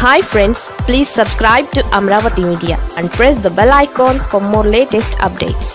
hi friends please subscribe to Amaravati media and press the bell icon for more latest updates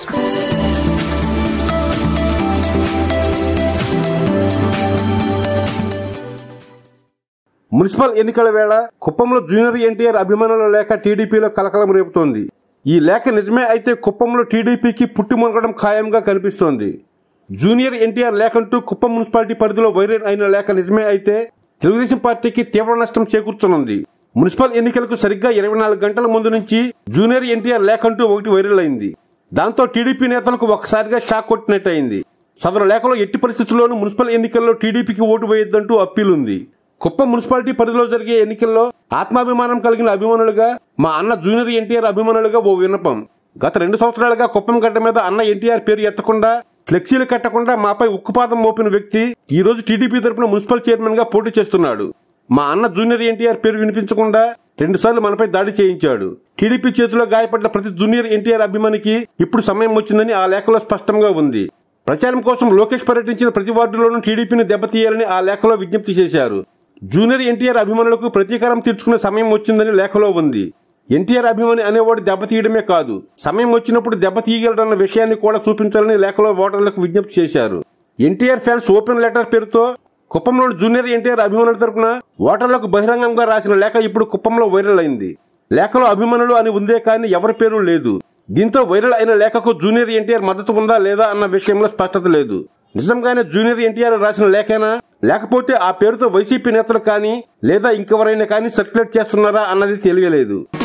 municipal ఎన్నికల వేళ కుప్పంలో junior NTR అభిమానుల లేఖ టీడీపీలో కలకలం రేపుతోంది ఈ లేఖ నిజమే అయితే కుప్పంలో టీడీపీకి పుట్టి మునగడం ఖాయంగా కనిపిస్తోంది జూనియర్ ఎన్టీఆర్ లేఖంటూ కుప్పం మున్సిపాలిటీ పరిధిలో వైరల్ అయిన లేఖ నిజమే అయితే తెలుగుదేశం పార్టీకి తీవ్ర నష్టం చేకూర్చనుంది మున్సిపల్ ఎన్నికలకు సరిగ్గా ఇరవై నాలుగు గంటల ముందు నుంచి జూనియర్ ఎన్టీఆర్ లేఖంటూ ఒకటి వైరల్ అయింది దాంతో టీడీపీ నేతలకు ఒక్కసారిగా షాక్ కొట్టినట్టయింది సదరు లేఖలో ఎట్టి పరిస్థితుల్లోనూ మున్సిపల్ ఎన్నికల్లో టీడీపీకి ఓటు వేయొద్దంటూ అప్పీల్ ఉంది కుప్పం మున్సిపాలిటీ పరిధిలో జరిగే ఎన్నికల్లో ఆత్మాభిమానం కలిగిన అభిమానులుగా మా అన్న జూనియర్ ఎన్టీఆర్ అభిమానులుగా ఓ విన్నపం గత రెండు సంవత్సరాలుగా కుప్పం గడ్డ మీద అన్న ఎన్టీఆర్ పేరు ఎత్తకుండా ఫ్లెక్సీలు కట్టకుండా మాపై ఉక్కుపాదం మోపిన వ్యక్తి ఈ రోజు టీడీపీ తరపున మున్సిపల్ చైర్మన్ గా పోటీ చేస్తున్నాడు మా అన్న జూనియర్ ఎన్టీఆర్ పేరు వినిపించకుండా రెండుసార్లు మనపై దాడి చేయించాడు టీడీపీ చేతిలో గాయపడ్డ ప్రతి జూనియర్ ఎన్టీఆర్ అభిమానికి ఇప్పుడు సమయం వచ్చిందని ఆ లేఖలో స్పష్టంగా ఉంది ప్రచారం కోసం లోకేష్ పర్యటించిన ప్రతి వార్డులోనూ టీడీపీని దెబ్బతీయాలని ఆ లేఖలో విజ్ఞప్తి చేశారు జూనియర్ ఎన్టీఆర్ అభిమానులకు ప్రతీకారం తీర్చుకునే సమయం వచ్చిందని లేఖలో ఉంది ఎన్టీఆర్ అభిమాని అనేవాడు దెబ్బతీయడమే కాదు సమయం వచ్చినప్పుడు దెబ్బతీయగలడన్న విషయాన్ని కూడా చూపించాలని లేఖలో ఓటర్లకు విజ్ఞప్తి చేశారు ఎన్టీఆర్ ఫ్యాన్స్ ఓపెన్ లెటర్ పేరుతో కుప్పంలోని జూనియర్ ఎన్టీఆర్ అభిమానుల తరపున ఓటర్లకు బహిరంగంగా రాసిన లేఖ ఇప్పుడు కుప్పంలో వైరల్ అయింది లేఖలో అభిమానులు అని ఉందే కానీ ఎవరి పేరు లేదు దీంతో వైరల్ అయిన లేఖకు జూనియర్ ఎన్టీఆర్ మద్దతు ఉందా లేదా అన్న విషయంలో స్పష్టత లేదు నిజంగానే జూనియర్ ఎన్టీఆర్ రాసిన లేఖేనా లేకపోతే ఆ పేరుతో వైసీపీ నేతలు కానీ లేదా ఇంకెవరైనా కానీ సర్క్యులేట్ చేస్తున్నారా అన్నది తెలియలేదు